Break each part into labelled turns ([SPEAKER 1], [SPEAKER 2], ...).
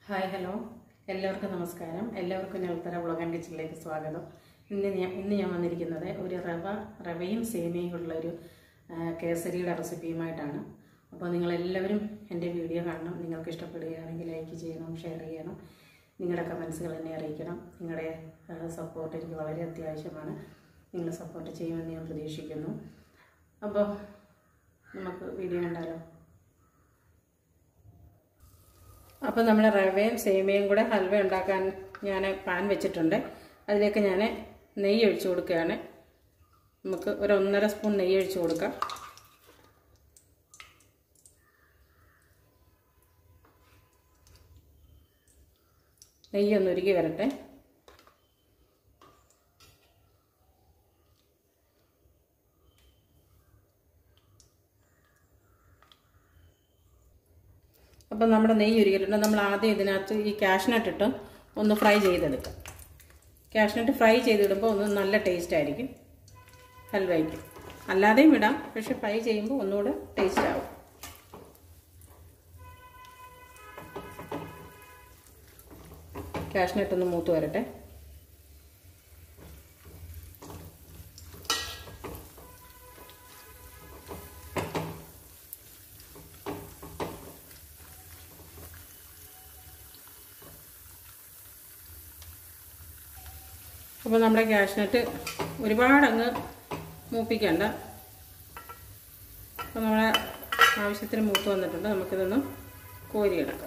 [SPEAKER 1] hi hello എല്ലാവർക്കും നമസ്കാരം എല്ലാവർക്കും നെൽത്തര വ്ളോഗ് ആൻഡ് കിച്ചണിലേക്ക് സ്വാഗതം ഇന്ന് ഞാൻ ഇന്ന് ഞാൻ വന്നിരിക്കുന്നത് ഒരു റവ റവയും സേമിയയും ഉള്ള ഒരു ആ, കേസരിയുടെ റെസിപ്പിയുമായിട്ടാണ് അപ്പോൾ നിങ്ങളെല്ലാവരും എൻ്റെ വീഡിയോ കാണണം നിങ്ങൾക്ക് ഇഷ്ടപ്പെടുകയാണെങ്കിൽ ലൈക്ക് ചെയ്യണം ഷെയർ ചെയ്യണം നിങ്ങളുടെ കമൻസുകൾ എന്നെ അറിയിക്കണം നിങ്ങളുടെ സപ്പോർട്ട് എനിക്ക് വളരെ അത്യാവശ്യമാണ് നിങ്ങൾ സപ്പോർട്ട് ചെയ്യുമെന്ന് ഞാൻ പ്രതീക്ഷിക്കുന്നു അപ്പോൾ നമുക്ക് വീഡിയോ കണ്ടാലോ അപ്പോൾ നമ്മൾ റവയും സേമിയയും കൂടെ ഹൽവ ഉണ്ടാക്കാൻ ഞാൻ പാൻ വെച്ചിട്ടുണ്ട് അതിലേക്ക് ഞാൻ നെയ്യ് ഒഴിച്ചു കൊടുക്കുകയാണ് നമുക്ക് ഒരു ഒന്നര സ്പൂൺ നെയ്യ് ഒഴിച്ചു കൊടുക്കാം നെയ്യ് ഒന്ന് ഉരുകി വരട്ടെ അപ്പം നമ്മുടെ നെയ്യ് ഉരുകിയിട്ടുണ്ട് നമ്മൾ ആദ്യം ഇതിനകത്ത് ഈ കാഷ്നട്ട് ഇട്ട് ഒന്ന് ഫ്രൈ ചെയ്തെടുക്കാം കാഷ്നട്ട് ഫ്രൈ ചെയ്തിടുമ്പോൾ ഒന്ന് നല്ല ടേസ്റ്റ് ആയിരിക്കും ഹൽവയ്ക്ക് അല്ലാതെയും ഇടാം പക്ഷെ ഫ്രൈ ചെയ്യുമ്പോൾ ഒന്നുകൂടെ ടേസ്റ്റ് ആവും കാഷ്നട്ട് ഒന്ന് മൂത്ത് വരട്ടെ അപ്പോൾ നമ്മുടെ കാഷ്നട്ട് ഒരുപാട് അങ്ങ് മൂപ്പിക്കണ്ട അപ്പോൾ നമ്മുടെ ആവശ്യത്തിന് മൂത്ത് വന്നിട്ടുണ്ട് നമുക്കിതൊന്ന് കോരിയെടുക്കാം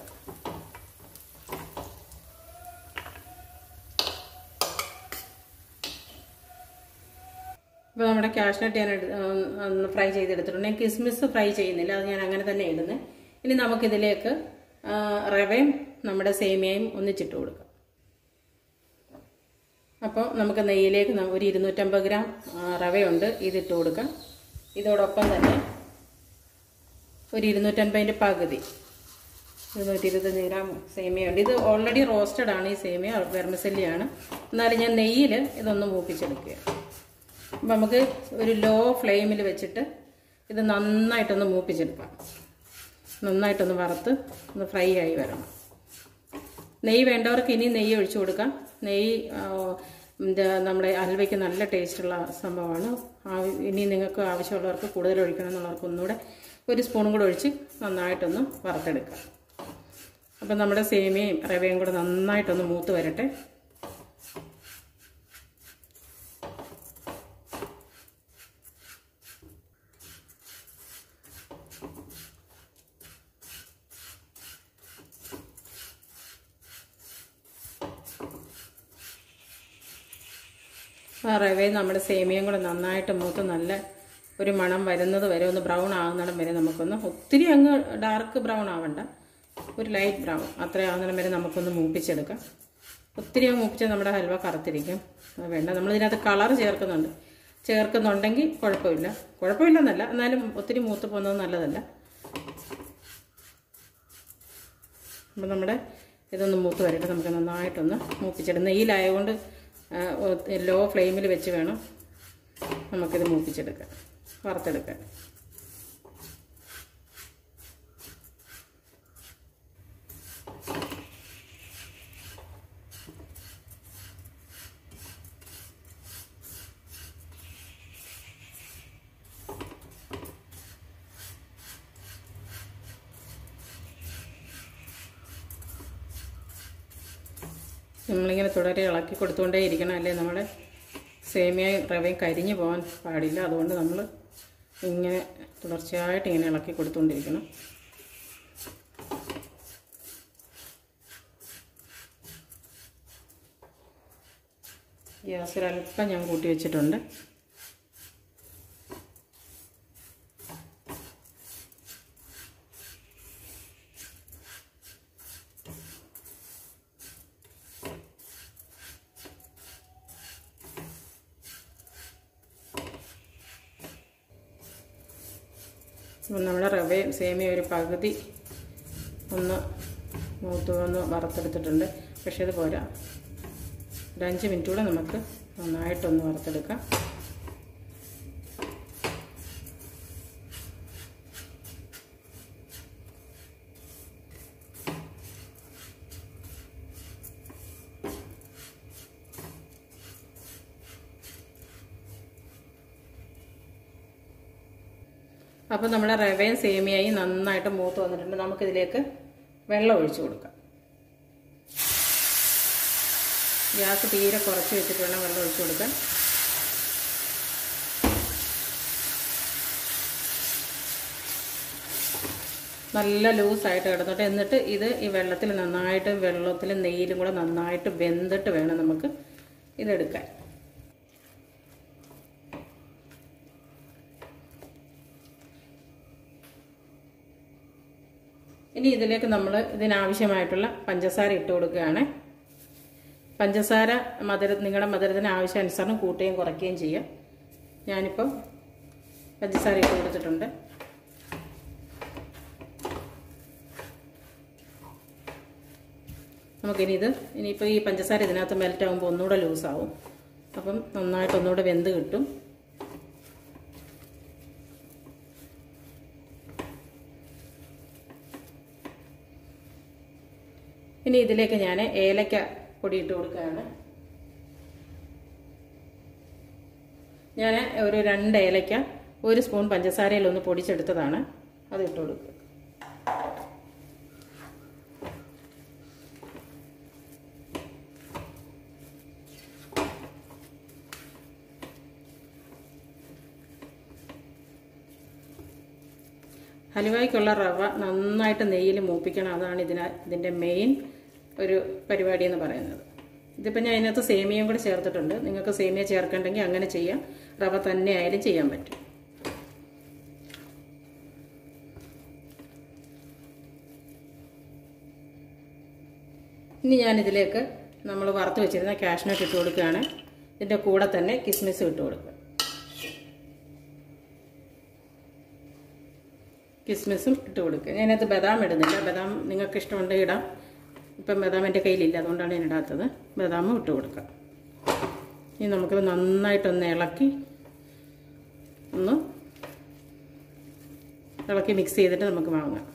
[SPEAKER 1] ഇപ്പോൾ നമ്മുടെ കാഷ്നട്ട് ഞാൻ എടു- ഒന്ന് ഫ്രൈ ചെയ്തെടുത്തിട്ടുണ്ട് ഞാൻ കിസ്മിസ് ഫ്രൈ ചെയ്യുന്നില്ല അത് ഞാൻ അങ്ങനെ തന്നെ ഇടുന്നത് ഇനി നമുക്കിതിലേക്ക് ആ, റവയും നമ്മുടെ സേമിയയും ഒന്നിച്ചിട്ട് കൊടുക്കാം അപ്പോൾ നമുക്ക് നെയ്യിലേക്ക് ന- ഒരു ഇരുന്നൂറ്റമ്പത് ഗ്രാം ആ, റവയുണ്ട് ഇതിട്ട് കൊടുക്കാം ഇതോടൊപ്പം തന്നെ ഒരു ഇരുന്നൂറ്റൻപതിൻ്റെ പകുതി ഇരുന്നൂറ്റി ഇരുപത്തഞ്ച് ഗ്രാം സേമിയ ഉണ്ട് ഇത് ഓൾറെഡി റോസ്റ്റഡ് ആണ് ഈ സേമിയ വെർമസല്ലിയാണ് എന്നാലും ഞാൻ നെയ്യിൽ ഇതൊന്ന് മൂപ്പിച്ചെടുക്കുക അപ്പം നമുക്ക് ഒരു ലോ ഫ്ലെയിമിൽ വെച്ചിട്ട് ഇത് നന്നായിട്ടൊന്ന് മൂപ്പിച്ചെടുക്കാം നന്നായിട്ടൊന്ന് വറുത്ത് ഒന്ന് ഫ്രൈ ആയി വരണം നെയ്യ് വേണ്ടവർക്ക് ഇനി നെയ്യ് ഒഴിച്ചു കൊടുക്കാം നെയ്യ് ആ, ഇത് നമ്മുടെ ഹൽവയ്ക്ക് നല്ല ടേസ്റ്റുള്ള സംഭവമാണ് ആ- ഇനി നിങ്ങൾക്ക് ആവശ്യമുള്ളവർക്ക് കൂടുതൽ ഒഴിക്കണം എന്നുള്ളവർക്ക് ഒന്നുകൂടെ ഒരു സ്പൂണും കൂടെ ഒഴിച്ച് നന്നായിട്ടൊന്ന് വറുത്തെടുക്കാം അപ്പം നമ്മുടെ സേമിയയും റവയും കൂടെ നന്നായിട്ടൊന്ന് മൂത്ത് വരട്ടെ ആ റവയും നമ്മുടെ സേമിയയും കൂടെ നന്നായിട്ട് മൂത്ത് നല്ല ഒരു മണം വരുന്നത് വരെ ഒന്ന് ബ്രൗൺ ആകുന്നിടം വരെ നമുക്കൊന്ന് ഒത്തിരി അങ്ങ് ഡാർക്ക് ബ്രൗൺ ആവണ്ട ഒരു ലൈറ്റ് ബ്രൗൺ അത്രയും ആകുന്നിടം വരെ നമുക്കൊന്ന് മൂപ്പിച്ചെടുക്കാം ഒത്തിരി അങ്ങ് മൂപ്പിച്ചാൽ നമ്മുടെ ഹൽവ കറുത്തിരിക്കും അത് വേണ്ട നമ്മളിതിനകത്ത് കളർ ചേർക്കുന്നുണ്ട് ചേർക്കുന്നുണ്ടെങ്കിൽ കുഴപ്പമില്ല കുഴപ്പമില്ലെന്നല്ല എന്നാലും ഒത്തിരി മൂത്ത് പോകുന്നത് നല്ലതല്ല അപ്പം നമ്മുടെ ഇതൊന്ന് മൂത്ത് വരട്ടെ നമുക്ക് നന്നായിട്ടൊന്ന് മൂപ്പിച്ചെടുക്കാം നെയ്യിലായതുകൊണ്ട് ലോ ഫ്ലെയിമിൽ വെച്ച് വേണം നമുക്കിത് മൂപ്പിച്ചെടുക്കാൻ വറുത്തെടുക്കാൻ നമ്മളിങ്ങനെ തുടരെ ഇളക്കി കൊടുത്തുകൊണ്ടേ ഇരിക്കണം അല്ലേ നമ്മുടെ സേമിയയും റവയും കരിഞ്ഞു പോകാൻ പാടില്ല അതുകൊണ്ട് നമ്മൾ ഇങ്ങനെ തുടർച്ചയായിട്ട് ഇങ്ങനെ ഇളക്കി കൊടുത്തുകൊണ്ടിരിക്കണം ഗ്യാസ് ഒരല്പം ഞാൻ കൂട്ടി വെച്ചിട്ടുണ്ട് അപ്പം നമ്മുടെ റവയും സേമിയ ഒരു പകുതി ഒന്ന് മൂത്ത് ഒന്ന് വറുത്തെടുത്തിട്ടുണ്ട് പക്ഷേ ഇത് പോരാ ഒരു അഞ്ച് മിനിറ്റ് കൂടെ നമുക്ക് നന്നായിട്ടൊന്ന് വറുത്തെടുക്കാം അപ്പോൾ നമ്മുടെ റവയും സേമിയയും നന്നായിട്ട് മൂത്ത് വന്നിട്ടുണ്ട് നമുക്കിതിലേക്ക് വെള്ളം ഒഴിച്ചു കൊടുക്കാം ഗ്യാസ് തീരെ കുറച്ച് വെച്ചിട്ട് വേണം വെള്ളം ഒഴിച്ചു കൊടുക്കാൻ നല്ല ലൂസായിട്ട് കിടന്നിട്ട് എന്നിട്ട് ഇത് ഈ വെള്ളത്തിൽ നന്നായിട്ട് വെള്ളത്തിലും നെയ്യിലും കൂടെ നന്നായിട്ട് വെന്തിട്ട് വേണം നമുക്ക് ഇതെടുക്കാൻ ഇനി ഇതിലേക്ക് നമ്മൾ ഇതിനാവശ്യമായിട്ടുള്ള പഞ്ചസാര ഇട്ട് കൊടുക്കുകയാണ് പഞ്ചസാര മധുര നിങ്ങളുടെ മധുരത്തിന് ആവശ്യാനുസരണം കൂട്ടുകയും കുറയ്ക്കുകയും ചെയ്യാം ഞാനിപ്പം പഞ്ചസാര ഇട്ട് കൊടുത്തിട്ടുണ്ട് നമുക്കിനി ഇത് ഇനിയിപ്പോൾ ഈ പഞ്ചസാര ഇതിനകത്ത് മെൽറ്റ് ആകുമ്പോൾ ഒന്നുകൂടെ ലൂസാവും അപ്പം നന്നായിട്ട് ഒന്നുകൂടെ വെന്ത് കിട്ടും ഇനി ഇതിലേക്ക് ഞാൻ ഏലക്ക പൊടി ഇട്ട് കൊടുക്കുകയാണ് ഞാൻ ഒരു രണ്ട് ഏലക്ക ഒരു സ്പൂൺ പഞ്ചസാരയിൽ ഒന്ന് പൊടിച്ചെടുത്തതാണ് അത് ഇട്ട് കൊടുക്കുക ഹലുവായ്ക്കുള്ള റവ നന്നായിട്ട് നെയ്യിൽ മൂപ്പിക്കണം അതാണ് ഇതിന ഇതിൻ്റെ മെയിൻ ഒരു പരിപാടി എന്ന് പറയുന്നത് ഇതിപ്പോൾ ഞാൻ ഇതിനകത്ത് സേമിയയും കൂടെ ചേർത്തിട്ടുണ്ട് നിങ്ങൾക്ക് സേമിയ ചേർക്കണ്ടെങ്കിൽ അങ്ങനെ ചെയ്യാം റവ തന്നെ ആയാലും ചെയ്യാൻ പറ്റും ഇനി ഞാനിതിലേക്ക് നമ്മൾ വറുത്ത് വെച്ചിരുന്ന കാഷ്നട്ട് ഇട്ട് കൊടുക്കുകയാണ് ഇതിൻ്റെ കൂടെ തന്നെ കിസ്മിസ് ഇട്ട് കൊടുക്കുക കിസ്മിസും ഇട്ട് കൊടുക്കുക ഞാനത് ബദാം ഇടുന്നില്ല ബദാം നിങ്ങൾക്ക് ഇഷ്ടമുണ്ടെങ്കിൽ ഇടാം ഇപ്പം ബദാം എൻ്റെ കയ്യിലില്ല അതുകൊണ്ടാണ് ഞാൻ ഇടാത്തത് ബദാമും ഇട്ട് കൊടുക്കാം ഇനി നമുക്കത് നന്നായിട്ടൊന്ന് ഇളക്കി ഒന്ന് ഇളക്കി മിക്സ് ചെയ്തിട്ട് നമുക്ക് വാങ്ങാം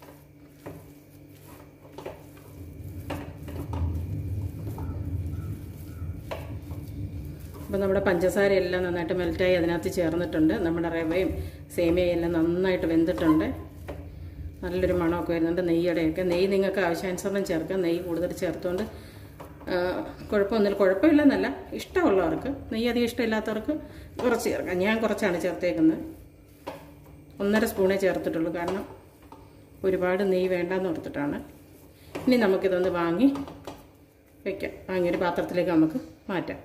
[SPEAKER 1] അപ്പോൾ നമ്മുടെ പഞ്ചസാരയെല്ലാം നന്നായിട്ട് മെൽറ്റായി അതിനകത്ത് ചേർന്നിട്ടുണ്ട് നമ്മുടെ റവയും സേമിയയും എല്ലാം നന്നായിട്ട് വെന്തിട്ടുണ്ട് നല്ലൊരു മണമൊക്കെ വരുന്നുണ്ട് നെയ്യുടെയൊക്കെ നെയ്യ് നിങ്ങൾക്ക് ആവശ്യാനുസരണം ചേർക്കാം നെയ്യ് കൂടുതൽ ചേർത്തുകൊണ്ട് കുഴപ്പമൊന്നുമില്ല കുഴപ്പമില്ലെന്നല്ല ഇഷ്ടമുള്ളവർക്ക് നെയ്യ് അധികം ഇഷ്ടമില്ലാത്തവർക്ക് കുറച്ച് ചേർക്കാം ഞാൻ കുറച്ചാണ് ചേർത്തേക്കുന്നത് ഒന്നര സ്പൂണേ ചേർത്തിട്ടുള്ളൂ കാരണം ഒരുപാട് നെയ്യ് വേണ്ടെന്ന് ഓർത്തിട്ടാണ് ഇനി നമുക്കിതൊന്ന് വാങ്ങി വയ്ക്കാം വാങ്ങിയൊരു പാത്രത്തിലേക്ക് നമുക്ക് മാറ്റാം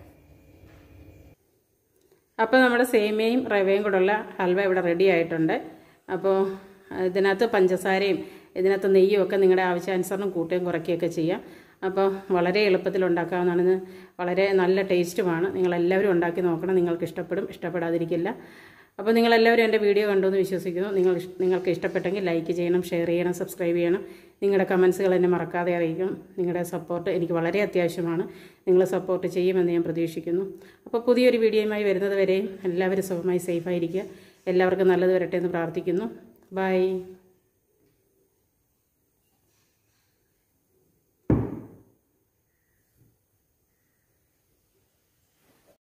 [SPEAKER 1] അപ്പോൾ നമ്മുടെ സേമിയയും റവയും കൂടെയുള്ള ഹൽവ ഇവിടെ റെഡി ആയിട്ടുണ്ട് അപ്പോൾ ഇതിനകത്ത് പഞ്ചസാരയും ഇതിനകത്ത് നെയ്യും ഒക്കെ നിങ്ങളുടെ ആവശ്യാനുസരണം കൂട്ടുകയും കുറയ്ക്കുകയൊക്കെ ചെയ്യാം അപ്പോൾ വളരെ എളുപ്പത്തിൽ ഉണ്ടാക്കാവുന്നതാണ് ഇത് വളരെ നല്ല ടേസ്റ്റുമാണ് നിങ്ങളെല്ലാവരും ഉണ്ടാക്കി നോക്കണം നിങ്ങൾക്ക് ഇഷ്ടപ്പെടും ഇഷ്ടപ്പെടാതിരിക്കില്ല അപ്പോൾ നിങ്ങളെല്ലാവരും എൻ്റെ വീഡിയോ കണ്ടു എന്ന് വിശ്വസിക്കുന്നു നിങ്ങൾ നിങ്ങൾക്ക് ഇഷ്ടപ്പെട്ടെങ്കിൽ ലൈക്ക് ചെയ്യണം ഷെയർ ചെയ്യണം സബ്സ്ക്രൈബ് ചെയ്യണം നിങ്ങളുടെ കമൻസുകൾ എന്നെ മറക്കാതെ അറിയിക്കണം നിങ്ങളുടെ സപ്പോർട്ട് എനിക്ക് വളരെ അത്യാവശ്യമാണ് നിങ്ങൾ സപ്പോർട്ട് ചെയ്യുമെന്ന് ഞാൻ പ്രതീക്ഷിക്കുന്നു അപ്പോൾ പുതിയൊരു വീഡിയോയുമായി വരുന്നത് വരെയും എല്ലാവരും സുഖമായി സേഫായിരിക്കുക എല്ലാവർക്കും നല്ലത് വരട്ടെ എന്ന് പ്രാർത്ഥിക്കുന്നു ബൈ